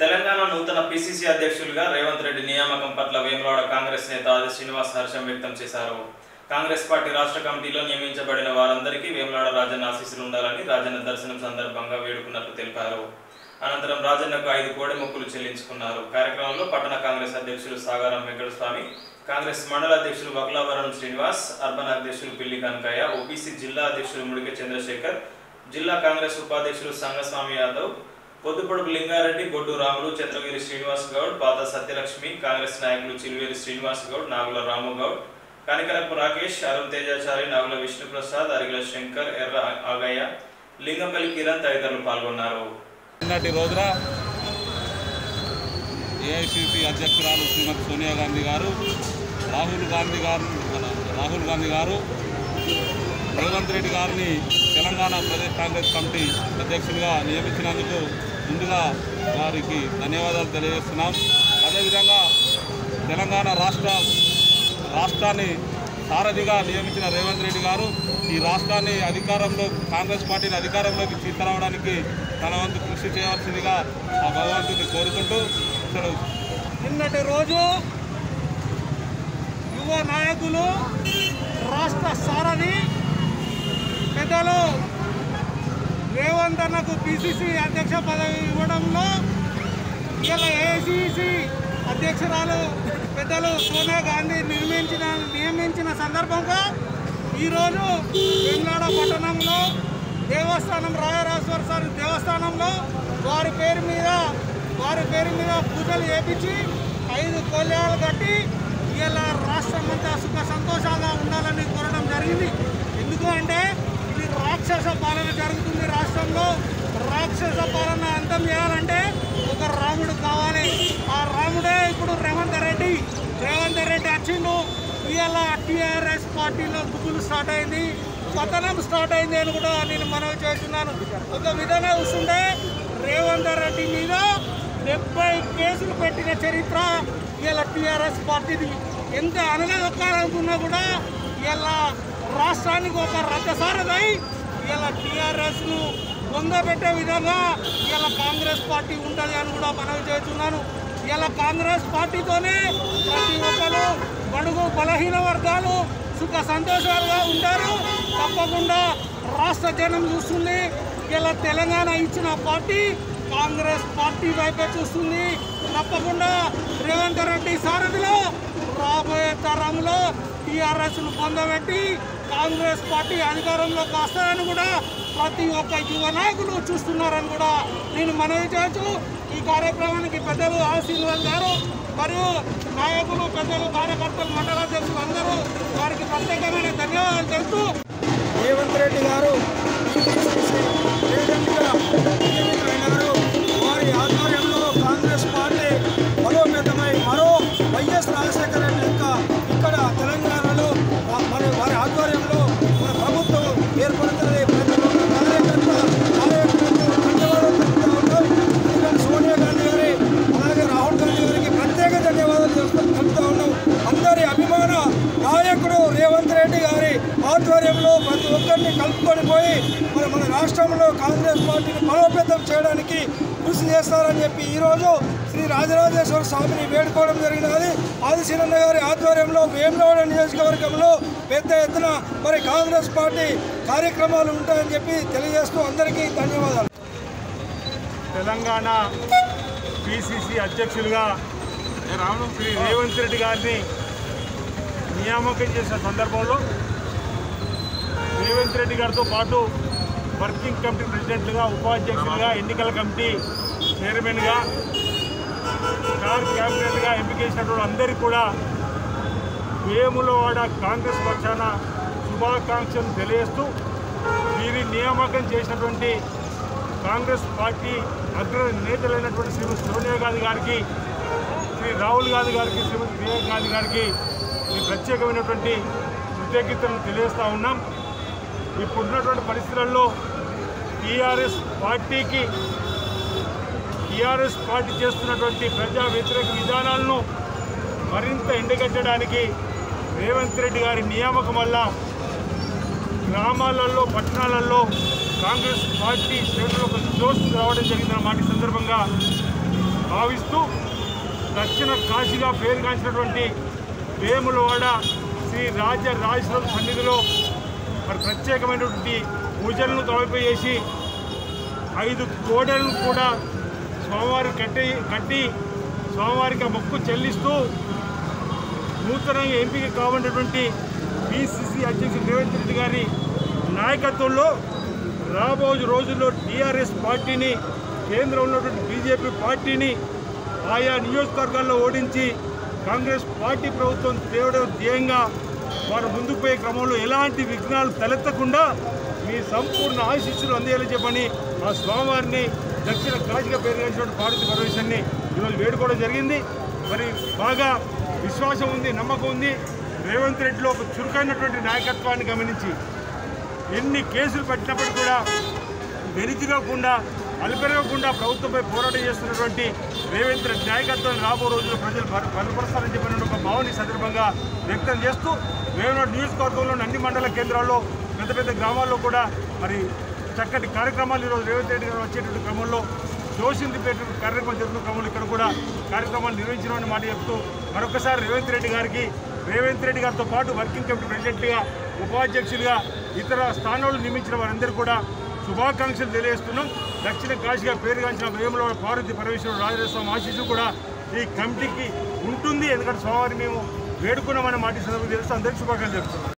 తెలంగాణ నూతన పిసిసి అధ్యక్షులుగా రేవంత్ రెడ్డి నియామకం పట్ల వేములవాడ కాంగ్రెస్ నేత ఆది శ్రీనివాస్ హర్షం వ్యక్తం చేశారు కాంగ్రెస్ పార్టీ రాష్ట్ర కమిటీలో నియమించబడిన వారందరికీ వేములవాడ రాజన్న ఆశీస్సులు ఉండాలని రాజన్న దర్శనం సందర్భంగా వేడుకున్నట్లు తెలిపారు అనంతరం రాజన్నకు ఐదు కోడె మొక్కులు చెల్లించుకున్నారు కార్యక్రమంలో పట్టణ కాంగ్రెస్ అధ్యక్షులు సాగారం వెంకటస్వామి కాంగ్రెస్ మండల అధ్యక్షులు వకలావరం శ్రీనివాస్ అర్బన్ అధ్యక్షులు పిల్లి కనకయ్య ఓబీసీ జిల్లా అధ్యక్షులు ముడిక చంద్రశేఖర్ జిల్లా కాంగ్రెస్ ఉపాధ్యక్షులు సంగస్వామి యాదవ్ పొద్దుపొడుపు లింగారెడ్డి బొడ్డు రాములు చంద్రగిరి శ్రీనివాస్ గౌడ్ పాత సత్యలక్ష్మి కాంగ్రెస్ నాయకులు చిలువేరి శ్రీనివాస్ గౌడ్ నాగుల రాము గౌడ్ కనికరపు రాకేష్ అరుణ్ తేజాచారి నాగుల విష్ణుప్రసాద్ అరిగిల శంకర్ ఎర్ర ఆగయ్య లింగంపల్లి కిరణ్ తదితరులు పాల్గొన్నారు నిన్నటి రోజున ఏఐసిసి అధ్యక్షురాలు శ్రీమతి సోనియా గాంధీ గారు రాహుల్ గాంధీ గారు మన రాహుల్ గాంధీ గారు రేవంత్ రెడ్డి గారిని తెలంగాణ ప్రదేశ్ కాంగ్రెస్ కమిటీ అధ్యక్షులుగా నియమించినందుకు ముందుగా వారికి ధన్యవాదాలు తెలియజేస్తున్నాం అదేవిధంగా తెలంగాణ రాష్ట్ర రాష్ట్రాన్ని సారథిగా నియమించిన రేవంత్ రెడ్డి గారు ఈ రాష్ట్రాన్ని అధికారంలో కాంగ్రెస్ పార్టీని అధికారంలోకి తీసుకురావడానికి తన వంతు కృషి చేయవలసిందిగా ఆ భగవంతుని కోరుకుంటూ అసలు నిన్నటి రోజు యువ నాయకులు రాష్ట్ర సారథి పెద్దలు రేవంత్ అన్నకు పిసిసి అధ్యక్ష పదవి ఇవ్వడంలో ఇలా ఏసీసీ అధ్యక్షురాలు పెద్దలు సోనియా గాంధీ నిర్మించిన నియమించిన సందర్భంగా ఈరోజు వెంగళ పట్టణంలో దేవస్థానం రాయరాజేశ్వర స్వామి దేవస్థానంలో వారి పేరు మీద వారి పేరు మీద పూజలు చేపించి ఐదు కొల్యాలు కట్టి ఇలా రాష్ట్రం అంతా సుఖ సంతోషంగా ఉండాలని కోరడం జరిగింది ఎందుకు అంటే ఇది రాక్షస పాలన జరుగుతుంది రాష్ట్రంలో రాక్షస పాలన అంతం చేయాలంటే ఒక రాముడు కావాలి ఆ రాముడే ఇప్పుడు రేవంత్ రెడ్డి రేవంత్ రెడ్డి వచ్చిండు ఇవాళ టీఆర్ఎస్ పార్టీలో గుబులు స్టార్ట్ అయింది పతనం స్టార్ట్ అయింది అని కూడా నేను మనవి చేస్తున్నాను ఒక విధంగా చూస్తుంటే రేవంత్ రెడ్డి మీద డెబ్బై కేసులు పెట్టిన చరిత్ర ఇలా టీఆర్ఎస్ పార్టీది ఎంత అనగదొక్కాలనుకున్నా కూడా ఇలా రాష్ట్రానికి ఒక రథసారథై ఇలా టీఆర్ఎస్ను పొందబెట్టే విధంగా ఇలా కాంగ్రెస్ పార్టీ ఉంటుంది అని కూడా మనవి చేస్తున్నాను ఇలా కాంగ్రెస్ పార్టీతోనే ప్రతి ఒక్కరు బడుగు బలహీన వర్గాలు సుఖ సంతోషాలుగా ఉంటారు తప్పకుండా రాష్ట్ర జనం చూస్తుంది ఇలా తెలంగాణ ఇచ్చిన పార్టీ కాంగ్రెస్ పార్టీ వైపే చూస్తుంది తప్పకుండా రేవంత్ రెడ్డి సారథిలో రాబోయే తరంలో టీఆర్ఎస్ను పొందబెట్టి కాంగ్రెస్ పార్టీ అధికారంలోకి వస్తారని కూడా ప్రతి ఒక్క యువ నాయకులు చూస్తున్నారని కూడా నేను మనవి చేయొచ్చు ఈ కార్యక్రమానికి పెద్దలు ఆశీర్వాద్ గారు మరియు నాయకులు పెద్దలు కార్యకర్తలు మండలాధ్యక్షులు అందరూ వారికి ప్రత్యేకమైన ధన్యవాదాలు తెలుపుతూ రేవంత్ రెడ్డి గారు ప్రెసిడెంట్గా నియమితులైనారు వారి ఆధ్వర్యంలో కాంగ్రెస్ పార్టీ బలోపేతమై మరో వైఎస్ రాజశేఖర రెడ్డి యొక్క ఇక్కడ తెలంగాణలో వా- మరి వారి ఆధ్వర్యంలో మన ప్రభుత్వం ఏర్పడుతుంది ప్రతి ఒక్క కార్యకర్త కార్యకర్తలకు ధన్యవాదాలు తెలుపుతా ఉన్నాం ఎందుకంటే సోనియా గాంధీ గారి అలాగే రాహుల్ గాంధీ గారికి ప్రత్యేక ధన్యవాదాలు తెలుపుతా తెలుపుతా ఉన్నాం అందరి అభిమాన నాయకుడు రేవంత్ రెడ్డి గారి ఆధ్వర్యంలో ప్రతి ఒక్కరిని కలుపుకొని పోయి మరి మన రాష్ట్రంలో కాంగ్రెస్ పార్టీని బలోపేతం చేయడానికి కృషి చేస్తారని చెప్పి ఈరోజు శ్రీ రాజరాజేశ్వర స్వామిని వేడుకోవడం జరిగినది ఆదిశీలన్న గారి ఆధ్వర్యంలో వేములవాడ నియోజకవర్గంలో పెద్ద ఎత్తున మరి కాంగ్రెస్ పార్టీ కార్యక్రమాలు ఉంటాయని చెప్పి తెలియజేస్తూ అందరికీ ధన్యవాదాలు తెలంగాణ పిసిసి అధ్యక్షులుగా శ్రీ రేవంత్ రెడ్డి గారిని నియామకం చేసిన సందర్భంలో రేవంత్ రెడ్డి గారితో పాటు వర్కింగ్ కమిటీ ప్రెసిడెంట్లుగా ఉపాధ్యక్షులుగా ఎన్నికల కమిటీ చైర్మన్గా స్టార్ క్యాబినెట్గా ఎంపిక చేసినటువంటి అందరికీ కూడా వేములవాడ కాంగ్రెస్ పక్షాన శుభాకాంక్షలు తెలియజేస్తూ వీరి నియామకం చేసినటువంటి కాంగ్రెస్ పార్టీ అగ్ర నేతలైనటువంటి శ్రీమతి సోనియా గాంధీ గారికి శ్రీ రాహుల్ గాంధీ గారికి శ్రీమతి ప్రియాంక గాంధీ గారికి ఈ ప్రత్యేకమైనటువంటి కృతజ్ఞతలను తెలియజేస్తూ ఉన్నాం ఇప్పుడున్నటువంటి పరిస్థితులలో టీఆర్ఎస్ పార్టీకి టీఆర్ఎస్ పార్టీ చేస్తున్నటువంటి ప్రజా వ్యతిరేక విధానాలను మరింత ఎండగట్టడానికి రేవంత్ రెడ్డి గారి నియామకం వల్ల గ్రామాలలో పట్టణాలలో కాంగ్రెస్ పార్టీ శ్రేణులు ఒక జోష్ రావడం జరిగిందన్న మాట ఈ సందర్భంగా భావిస్తూ దక్షిణ కాశీగా పేరుగాంచినటువంటి వేములవాడ శ్రీ రాజ రాజేశ్వరం సన్నిధిలో మరి ప్రత్యేకమైనటువంటి పూజలను తలపై చేసి ఐదు కోడలను కూడా స్వామివారి కట్టి కట్టి స్వామివారికి ఆ మొక్కు చెల్లిస్తూ నూతనంగా ఎంపిక కావాలన్నటువంటి పిసిసి అధ్యక్షుడు రేవంత్ రెడ్డి గారి నాయకత్వంలో రాబోయే రోజుల్లో టీఆర్ఎస్ పార్టీని కేంద్రంలో ఉన్నటువంటి బీజేపీ పార్టీని ఆయా నియోజకవర్గాల్లో ఓడించి కాంగ్రెస్ పార్టీ ప్రభుత్వం తేవడం ధ్యేయంగా వారు ముందుకు పోయే క్రమంలో ఎలాంటి విఘ్నాలు తలెత్తకుండా మీ సంపూర్ణ ఆశీస్సులు అందేయాలని చెప్పని ఆ స్వామివారిని దక్షిణ కాశీగా పేరుగాంచినటువంటి పార్వతి పరమేశ్వరిని ఈరోజు వేడుకోవడం జరిగింది మరి బాగా విశ్వాసం ఉంది నమ్మకం ఉంది రేవంత్ రెడ్డిలో ఒక చురుకైనటువంటి నాయకత్వాన్ని గమనించి ఎన్ని కేసులు పెట్టినప్పటికీ కూడా వెనుతిరగకుండా అలుపెరగకుండా ప్రభుత్వంపై పోరాటం చేస్తున్నటువంటి రేవంత్ రెడ్డి నాయకత్వాన్ని రాబో రోజుల్లో ప్రజలు బల- బలపరుస్తారని చెప్పిన ఒక భావన ఈ సందర్భంగా వ్యక్తం చేస్తూ వేమనాడు నియోజకవర్గంలోని అన్ని మండల కేంద్రాల్లో పెద్ద పెద్ద గ్రామాల్లో కూడా మరి చక్కటి కార్యక్రమాలు ఈరోజు రేవంత్ రెడ్డి గారు వచ్చేటువంటి క్రమంలో జోషింది పెట్టిన కార్యక్రమం జరుగుతున్న క్రమంలో ఇక్కడ కూడా కార్యక్రమాలు నిర్వహించడం మాట చెప్తూ మరొకసారి రేవంత్ రెడ్డి గారికి రేవంత్ రెడ్డి గారితో పాటు వర్కింగ్ కమిటీ ప్రెసిడెంట్గా ఉపాధ్యక్షులుగా ఇతర స్థానాలు నియమించిన వారందరూ కూడా శుభాకాంక్షలు తెలియజేస్తున్నాం దక్షిణ కాశీగా పేరుగాంచిన వేముల పార్వతి పరమేశ్వరుడు రాజస్వామి ఆశీస్సు కూడా ఈ కమిటీకి ఉంటుంది ఎందుకంటే స్వామివారి మేము వేడుకున్నామనే మాట ఈ సందర్భంగా తెలుస్తూ అందరికీ శుభాకాంక్షలు చెప్తున్నాం